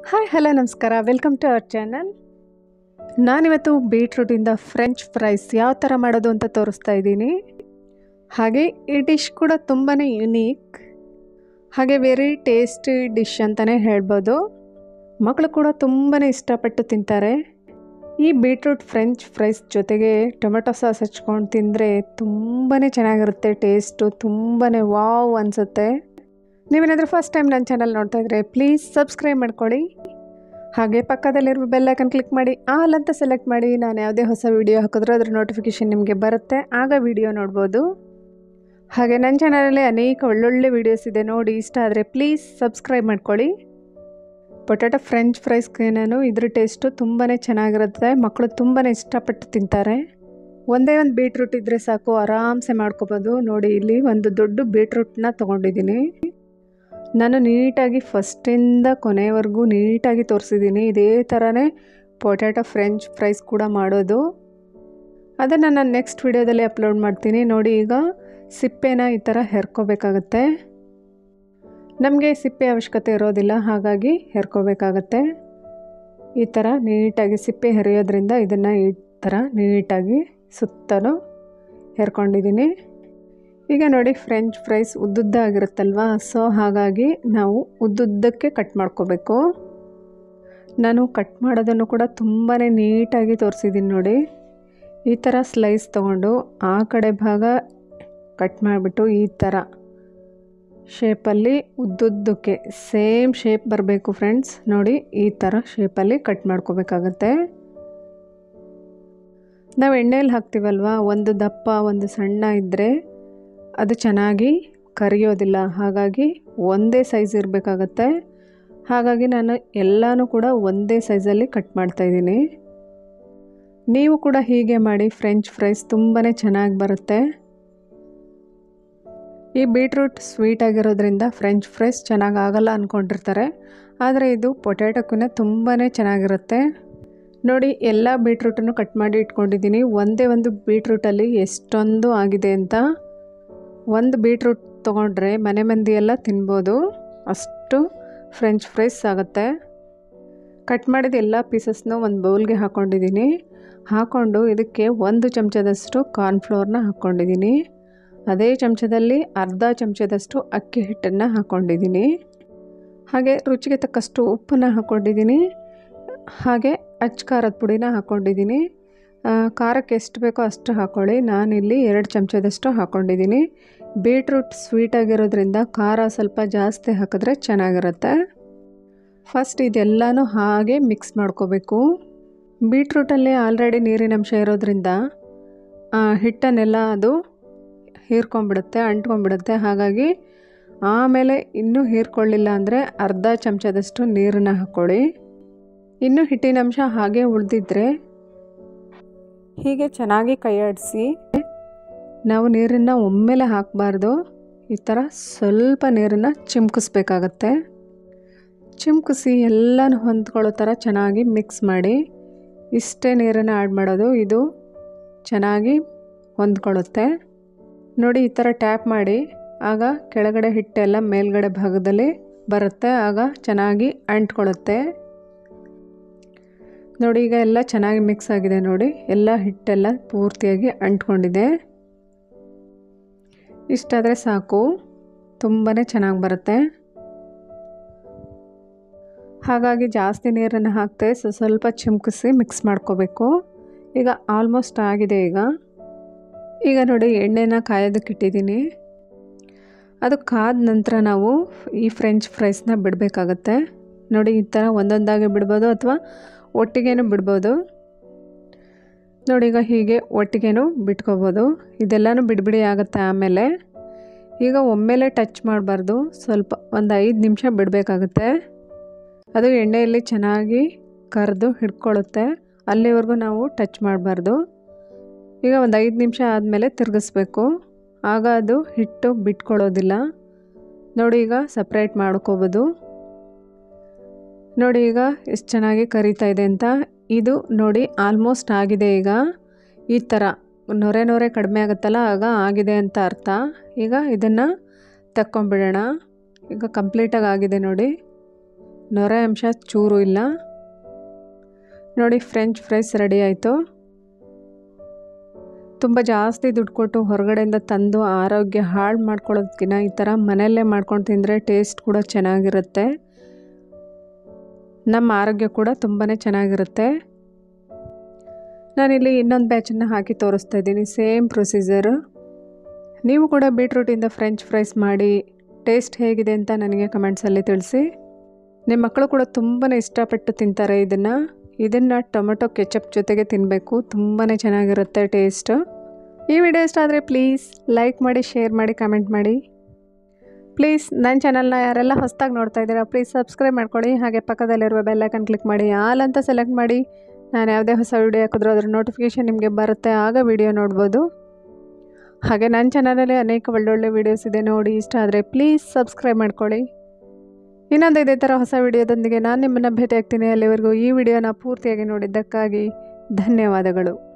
hi hello ನಮಸ್ಕಾರ welcome to our channel ನಾನಿವತ್ತು ಬೀಟ್ರೂಟಿಂದ ಫ್ರೆಂಚ್ ಫ್ರೈಸ್ ಯಾವ ಥರ ಮಾಡೋದು ಅಂತ ತೋರಿಸ್ತಾ ಇದ್ದೀನಿ ಹಾಗೆ ಈ ಡಿಶ್ ಕೂಡ ತುಂಬಾ ಯುನೀಕ್ ಹಾಗೆ ವೆರಿ ಟೇಸ್ಟಿ ಡಿಶ್ ಅಂತಲೇ ಹೇಳ್ಬೋದು ಮಕ್ಕಳು ಕೂಡ ತುಂಬಾ ಇಷ್ಟಪಟ್ಟು ತಿಂತಾರೆ ಈ ಬೀಟ್ರೂಟ್ ಫ್ರೆಂಚ್ ಫ್ರೈಸ್ ಜೊತೆಗೆ ಟೊಮೆಟೊ ಸಾಸ್ ಹಚ್ಕೊಂಡು ತಿಂದರೆ ತುಂಬಾ ಚೆನ್ನಾಗಿರುತ್ತೆ ಟೇಸ್ಟು ತುಂಬಾ ವಾವ್ ಅನಿಸುತ್ತೆ ನೀವೇನಾದರೂ ಫಸ್ಟ್ ಟೈಮ್ ನನ್ನ ಚಾನಲ್ ನೋಡ್ತಾ ಇದ್ರೆ ಪ್ಲೀಸ್ ಸಬ್ಸ್ಕ್ರೈಬ್ ಮಾಡ್ಕೊಳ್ಳಿ ಹಾಗೆ ಪಕ್ಕದಲ್ಲಿರುವ ಬೆಲ್ಲೈಕನ್ ಕ್ಲಿಕ್ ಮಾಡಿ ಆಲ್ ಅಂತ ಸೆಲೆಕ್ಟ್ ಮಾಡಿ ನಾನು ಯಾವುದೇ ಹೊಸ ವಿಡಿಯೋ ಹಾಕಿದ್ರೂ ಅದರ ನೋಟಿಫಿಕೇಷನ್ ನಿಮಗೆ ಬರುತ್ತೆ ಆಗ ವಿಡಿಯೋ ನೋಡ್ಬೋದು ಹಾಗೆ ನನ್ನ ಚಾನಲಲ್ಲಿ ಅನೇಕ ಒಳ್ಳೊಳ್ಳೆ ವೀಡಿಯೋಸ್ ಇದೆ ನೋಡಿ ಇಷ್ಟ ಆದರೆ ಪ್ಲೀಸ್ ಸಬ್ಸ್ಕ್ರೈಬ್ ಮಾಡ್ಕೊಳ್ಳಿ ಪೊಟ್ಯಾಟೊ ಫ್ರೆಂಚ್ ಫ್ರೈಸ್ಗೆ ನಾನು ಇದ್ರ ಟೇಸ್ಟು ತುಂಬಾ ಚೆನ್ನಾಗಿರುತ್ತೆ ಮಕ್ಕಳು ತುಂಬಾ ಇಷ್ಟಪಟ್ಟು ತಿಂತಾರೆ ಒಂದೇ ಒಂದು ಬೀಟ್ರೂಟ್ ಇದ್ದರೆ ಸಾಕು ಆರಾಮ್ಸೆ ಮಾಡ್ಕೋಬೋದು ನೋಡಿ ಇಲ್ಲಿ ಒಂದು ದೊಡ್ಡ ಬೀಟ್ರೂಟ್ನ ತೊಗೊಂಡಿದ್ದೀನಿ ನಾನು ನೀಟಾಗಿ ಫಸ್ಟಿಂದ ಕೊನೆವರೆಗೂ ನೀಟಾಗಿ ತೋರಿಸಿದ್ದೀನಿ ಇದೇ ಥರನೇ ಪೊಟ್ಯಾಟೊ ಫ್ರೆಂಚ್ ಫ್ರೈಸ್ ಕೂಡ ಮಾಡೋದು ಅದನ್ನು ನಾನು ನೆಕ್ಸ್ಟ್ ವಿಡಿಯೋದಲ್ಲಿ ಅಪ್ಲೋಡ್ ಮಾಡ್ತೀನಿ ನೋಡಿ ಈಗ ಸಿಪ್ಪೆನ ಈ ಥರ ಹೆರ್ಕೋಬೇಕಾಗತ್ತೆ ನಮಗೆ ಸಿಪ್ಪೆ ಅವಶ್ಯಕತೆ ಇರೋದಿಲ್ಲ ಹಾಗಾಗಿ ಹೆರ್ಕೋಬೇಕಾಗತ್ತೆ ಈ ಥರ ನೀಟಾಗಿ ಸಿಪ್ಪೆ ಹೆರೆಯೋದ್ರಿಂದ ಇದನ್ನು ಈ ಥರ ನೀಟಾಗಿ ಸುತ್ತಲೂ ಹೆರ್ಕೊಂಡಿದ್ದೀನಿ ಈಗ ನೋಡಿ ಫ್ರೆಂಚ್ ಫ್ರೈಸ್ ಉದ್ದುದ್ದ ಆಗಿರುತ್ತಲ್ವ ಸೊ ಹಾಗಾಗಿ ನಾವು ಉದ್ದುದ್ದಕ್ಕೆ ಕಟ್ ಮಾಡ್ಕೋಬೇಕು ನಾನು ಕಟ್ ಮಾಡೋದನ್ನು ಕೂಡ ತುಂಬಾ ನೀಟಾಗಿ ತೋರಿಸಿದ್ದೀನಿ ನೋಡಿ ಈ ಥರ ಸ್ಲೈಸ್ ತೊಗೊಂಡು ಆ ಕಡೆ ಭಾಗ ಕಟ್ ಮಾಡಿಬಿಟ್ಟು ಈ ಥರ ಶೇಪಲ್ಲಿ ಉದ್ದುದ್ದಕ್ಕೆ ಸೇಮ್ ಶೇಪ್ ಬರಬೇಕು ಫ್ರೆಂಡ್ಸ್ ನೋಡಿ ಈ ಥರ ಶೇಪಲ್ಲಿ ಕಟ್ ಮಾಡ್ಕೋಬೇಕಾಗತ್ತೆ ನಾವು ಎಣ್ಣೆಯಲ್ಲಿ ಹಾಕ್ತೀವಲ್ವ ಒಂದು ದಪ್ಪ ಒಂದು ಸಣ್ಣ ಇದ್ದರೆ ಅದು ಚೆನ್ನಾಗಿ ಕರಿಯೋದಿಲ್ಲ ಹಾಗಾಗಿ ಒಂದೇ ಸೈಜ್ ಇರಬೇಕಾಗತ್ತೆ ಹಾಗಾಗಿ ನಾನು ಎಲ್ಲನೂ ಕೂಡ ಒಂದೇ ಸೈಜಲ್ಲಿ ಕಟ್ ಮಾಡ್ತಾಯಿದ್ದೀನಿ ನೀವು ಕೂಡ ಹೀಗೆ ಮಾಡಿ ಫ್ರೆಂಚ್ ಫ್ರೈಸ್ ತುಂಬಾ ಚೆನ್ನಾಗಿ ಬರುತ್ತೆ ಈ ಬೀಟ್ರೂಟ್ ಸ್ವೀಟ್ ಆಗಿರೋದ್ರಿಂದ ಫ್ರೆಂಚ್ ಫ್ರೈಸ್ ಚೆನ್ನಾಗಿ ಆಗಲ್ಲ ಅಂದ್ಕೊಂಡಿರ್ತಾರೆ ಆದರೆ ಇದು ಪೊಟ್ಯಾಟೊಕ್ಕೂ ತುಂಬಾ ಚೆನ್ನಾಗಿರುತ್ತೆ ನೋಡಿ ಎಲ್ಲ ಬೀಟ್ರೂಟನ್ನು ಕಟ್ ಮಾಡಿ ಇಟ್ಕೊಂಡಿದ್ದೀನಿ ಒಂದೇ ಒಂದು ಬೀಟ್ರೂಟಲ್ಲಿ ಎಷ್ಟೊಂದು ಆಗಿದೆ ಅಂತ ಒಂದು ಬೀಟ್ರೂಟ್ ತೊಗೊಂಡ್ರೆ ಮನೆ ಮಂದಿ ಎಲ್ಲ ತಿನ್ಬೋದು ಅಷ್ಟು ಫ್ರೆಂಚ್ ಫ್ರೈಸ್ ಆಗುತ್ತೆ ಕಟ್ ಮಾಡಿದ ಎಲ್ಲ ಪೀಸಸ್ನು ಒಂದು ಬೌಲ್ಗೆ ಹಾಕ್ಕೊಂಡಿದ್ದೀನಿ ಹಾಕ್ಕೊಂಡು ಇದಕ್ಕೆ ಒಂದು ಚಮಚದಷ್ಟು ಕಾರ್ನ್ಫ್ಲೋರ್ನ ಹಾಕ್ಕೊಂಡಿದ್ದೀನಿ ಅದೇ ಚಮಚದಲ್ಲಿ ಅರ್ಧ ಚಮಚದಷ್ಟು ಅಕ್ಕಿ ಹಿಟ್ಟನ್ನು ಹಾಕ್ಕೊಂಡಿದ್ದೀನಿ ಹಾಗೆ ರುಚಿಗೆ ತಕ್ಕಷ್ಟು ಉಪ್ಪನ್ನು ಹಾಕ್ಕೊಂಡಿದ್ದೀನಿ ಹಾಗೆ ಅಚ್ಚ ಖಾರದ ಪುಡಿನ ಹಾಕ್ಕೊಂಡಿದ್ದೀನಿ ಖಾರಕ್ಕೆ ಎಷ್ಟು ಬೇಕೋ ಅಷ್ಟು ಹಾಕ್ಕೊಳ್ಳಿ ನಾನಿಲ್ಲಿ ಎರಡು ಚಮಚದಷ್ಟು ಹಾಕ್ಕೊಂಡಿದ್ದೀನಿ ಬೀಟ್ರೂಟ್ ಸ್ವೀಟ್ ಆಗಿರೋದ್ರಿಂದ ಖಾರ ಸ್ವಲ್ಪ ಜಾಸ್ತಿ ಹಾಕಿದ್ರೆ ಚೆನ್ನಾಗಿರುತ್ತೆ ಫಸ್ಟ್ ಇದೆಲ್ಲನೂ ಹಾಗೆ ಮಿಕ್ಸ್ ಮಾಡ್ಕೋಬೇಕು ಬೀಟ್ರೂಟಲ್ಲಿ ಆಲ್ರೆಡಿ ನೀರಿನ ಅಂಶ ಇರೋದ್ರಿಂದ ಹಿಟ್ಟನ್ನೆಲ್ಲ ಅದು ಹೀರ್ಕೊಂಬಿಡುತ್ತೆ ಅಂಟ್ಕೊಂಡ್ಬಿಡುತ್ತೆ ಹಾಗಾಗಿ ಆಮೇಲೆ ಇನ್ನೂ ಹೀರ್ಕೊಳ್ಳಿಲ್ಲ ಅಂದರೆ ಅರ್ಧ ಚಮಚದಷ್ಟು ನೀರನ್ನು ಹಾಕ್ಕೊಳ್ಳಿ ಇನ್ನು ಹಿಟ್ಟಿನ ಅಂಶ ಹಾಗೆ ಉಳಿದಿದ್ರೆ ಹೀಗೆ ಚೆನ್ನಾಗಿ ಕೈಯಾಡಿಸಿ ನಾವು ನೀರನ್ನು ಒಮ್ಮೆಲೆ ಹಾಕಬಾರ್ದು ಈ ಥರ ಸ್ವಲ್ಪ ನೀರನ್ನು ಚಿಮ್ಕಿಸ್ಬೇಕಾಗತ್ತೆ ಚಿಮ್ಕಿಸಿ ಎಲ್ಲನೂ ಹೊಂದ್ಕೊಳ್ಳೋ ಥರ ಚೆನ್ನಾಗಿ ಮಿಕ್ಸ್ ಮಾಡಿ ಇಷ್ಟೇ ನೀರನ್ನು ಆ್ಯಡ್ ಮಾಡೋದು ಇದು ಚೆನ್ನಾಗಿ ಹೊಂದ್ಕೊಳ್ಳುತ್ತೆ ನೋಡಿ ಈ ಥರ ಟ್ಯಾಪ್ ಮಾಡಿ ಆಗ ಕೆಳಗಡೆ ಹಿಟ್ಟೆಲ್ಲ ಮೇಲ್ಗಡೆ ಭಾಗದಲ್ಲಿ ಬರುತ್ತೆ ಆಗ ಚೆನ್ನಾಗಿ ಅಂಟ್ಕೊಳ್ಳುತ್ತೆ ನೋಡಿ ಈಗ ಎಲ್ಲ ಚೆನ್ನಾಗಿ ಮಿಕ್ಸ್ ಆಗಿದೆ ನೋಡಿ ಎಲ್ಲ ಹಿಟ್ಟೆಲ್ಲ ಪೂರ್ತಿಯಾಗಿ ಅಂಟ್ಕೊಂಡಿದೆ ಇಷ್ಟಾದರೆ ಸಾಕು ತುಂಬಾ ಚೆನ್ನಾಗಿ ಬರುತ್ತೆ ಹಾಗಾಗಿ ಜಾಸ್ತಿ ನೀರನ್ನು ಹಾಕ್ತೆ ಸೊ ಸ್ವಲ್ಪ ಚಿಮ್ಕಿಸಿ ಮಿಕ್ಸ್ ಮಾಡ್ಕೋಬೇಕು ಈಗ ಆಲ್ಮೋಸ್ಟ್ ಆಗಿದೆ ಈಗ ಈಗ ನೋಡಿ ಎಣ್ಣೆನ ಕಾಯೋದಕ್ಕೆ ಇಟ್ಟಿದ್ದೀನಿ ಅದು ಕಾದ ನಂತರ ನಾವು ಈ ಫ್ರೆಂಚ್ ಫ್ರೈಸ್ನ ಬಿಡಬೇಕಾಗತ್ತೆ ನೋಡಿ ಈ ಥರ ಒಂದೊಂದಾಗಿ ಬಿಡ್ಬೋದು ಅಥವಾ ಒಟ್ಟಿಗೆನೂ ಬಿಡ್ಬೋದು ನೋಡಿ ಈಗ ಹೀಗೆ ಒಟ್ಟಿಗೆನೂ ಬಿಟ್ಕೋಬೋದು ಇದೆಲ್ಲನೂ ಬಿಡ್ಬಿಡಿ ಆಗುತ್ತೆ ಆಮೇಲೆ ಈಗ ಒಮ್ಮೆಲೆ ಟಚ್ ಮಾಡಬಾರ್ದು ಸ್ವಲ್ಪ ಒಂದು ಐದು ನಿಮಿಷ ಬಿಡಬೇಕಾಗುತ್ತೆ ಅದು ಎಣ್ಣೆಯಲ್ಲಿ ಚೆನ್ನಾಗಿ ಕರೆದು ಹಿಡ್ಕೊಳ್ಳುತ್ತೆ ಅಲ್ಲಿವರೆಗೂ ನಾವು ಟಚ್ ಮಾಡಬಾರ್ದು ಈಗ ಒಂದು ಐದು ನಿಮಿಷ ಆದಮೇಲೆ ತಿರುಗಿಸ್ಬೇಕು ಆಗ ಅದು ಹಿಟ್ಟು ಬಿಟ್ಕೊಳ್ಳೋದಿಲ್ಲ ನೋಡಿ ಈಗ ಸಪ್ರೇಟ್ ಮಾಡ್ಕೋಬೋದು ನೋಡಿ ಈಗ ಎಷ್ಟು ಚೆನ್ನಾಗಿ ಕರಿತಾ ಇದೆ ಅಂತ ಇದು ನೋಡಿ ಆಲ್ಮೋಸ್ಟ್ ಆಗಿದೆ ಈಗ ಈ ಥರ ನೊರೆ ನೊರೆ ಕಡಿಮೆ ಆಗುತ್ತಲ್ಲ ಆಗ ಆಗಿದೆ ಅಂತ ಅರ್ಥ ಈಗ ಇದನ್ನು ತಕ್ಕೊಂಬಿಡೋಣ ಈಗ ಕಂಪ್ಲೀಟಾಗಿ ಆಗಿದೆ ನೋಡಿ ನೊರೆ ಅಂಶ ಚೂರು ಇಲ್ಲ ನೋಡಿ ಫ್ರೆಂಚ್ ಫ್ರೈಸ್ ರೆಡಿ ಆಯಿತು ತುಂಬ ಜಾಸ್ತಿ ದುಡ್ಡು ಕೊಟ್ಟು ಹೊರಗಡೆಯಿಂದ ತಂದು ಆರೋಗ್ಯ ಹಾಳು ಮಾಡ್ಕೊಳ್ಳೋದಕ್ಕಿಂತ ಈ ಥರ ಮನೆಯಲ್ಲೇ ಮಾಡ್ಕೊಂಡು ತಿಂದರೆ ಟೇಸ್ಟ್ ಕೂಡ ಚೆನ್ನಾಗಿರುತ್ತೆ ನಮ್ಮ ಆರೋಗ್ಯ ಕೂಡ ತುಂಬಾ ಚೆನ್ನಾಗಿರುತ್ತೆ ನಾನಿಲ್ಲಿ ಇನ್ನೊಂದು ಬ್ಯಾಚನ್ನು ಹಾಕಿ ತೋರಿಸ್ತಾ ಇದ್ದೀನಿ ಸೇಮ್ ಪ್ರೊಸೀಜರು ನೀವು ಕೂಡ ಬೀಟ್ರೂಟಿಂದ ಫ್ರೆಂಚ್ ಫ್ರೈಸ್ ಮಾಡಿ ಟೇಸ್ಟ್ ಹೇಗಿದೆ ಅಂತ ನನಗೆ ಕಮೆಂಟ್ಸಲ್ಲಿ ತಿಳಿಸಿ ನಿಮ್ಮ ಮಕ್ಕಳು ಕೂಡ ತುಂಬಾ ಇಷ್ಟಪಟ್ಟು ತಿಂತಾರೆ ಇದನ್ನು ಇದನ್ನು ಟೊಮೆಟೊ ಕೆಚಪ್ ಜೊತೆಗೆ ತಿನ್ನಬೇಕು ತುಂಬಾ ಚೆನ್ನಾಗಿರುತ್ತೆ ಟೇಸ್ಟ್ ಈ ವಿಡಿಯೋ ಇಷ್ಟ ಆದರೆ ಪ್ಲೀಸ್ ಲೈಕ್ ಮಾಡಿ ಶೇರ್ ಮಾಡಿ ಕಮೆಂಟ್ ಮಾಡಿ ಪ್ಲೀಸ್ ನನ್ನ ಚಾನಲ್ನ ಯಾರೆಲ್ಲ ಹೊಸದಾಗಿ ನೋಡ್ತಾ ಇದ್ದೀರಾ ಪ್ಲೀಸ್ ಸಬ್ಸ್ಕ್ರೈಬ್ ಮಾಡ್ಕೊಳ್ಳಿ ಹಾಗೆ ಪಕ್ಕದಲ್ಲಿರುವ ಬೆಲ್ಲೈಕನ್ ಕ್ಲಿಕ್ ಮಾಡಿ ಆಲ್ ಅಂತ ಸೆಲೆಕ್ಟ್ ಮಾಡಿ ನಾನು ಯಾವುದೇ ಹೊಸ ವಿಡಿಯೋ ಹಾಕಿದ್ರೂ ಅದ್ರ ನೋಟಿಫಿಕೇಷನ್ ನಿಮಗೆ ಬರುತ್ತೆ ಆಗ ವಿಡಿಯೋ ನೋಡ್ಬೋದು ಹಾಗೆ ನನ್ನ ಚಾನಲಲ್ಲಿ ಅನೇಕ ಒಳ್ಳೊಳ್ಳೆ ವೀಡಿಯೋಸ್ ಇದೆ ನೋಡಿ ಇಷ್ಟ ಆದರೆ ಪ್ಲೀಸ್ ಸಬ್ಸ್ಕ್ರೈಬ್ ಮಾಡ್ಕೊಳ್ಳಿ ಇನ್ನೊಂದು ಇದೇ ಥರ ಹೊಸ ವಿಡಿಯೋದೊಂದಿಗೆ ನಾನು ನಿಮ್ಮನ್ನು ಭೇಟಿ ಆಗ್ತೀನಿ ಅಲ್ಲಿವರೆಗೂ ಈ ವಿಡಿಯೋನ ಪೂರ್ತಿಯಾಗಿ ನೋಡಿದ್ದಕ್ಕಾಗಿ ಧನ್ಯವಾದಗಳು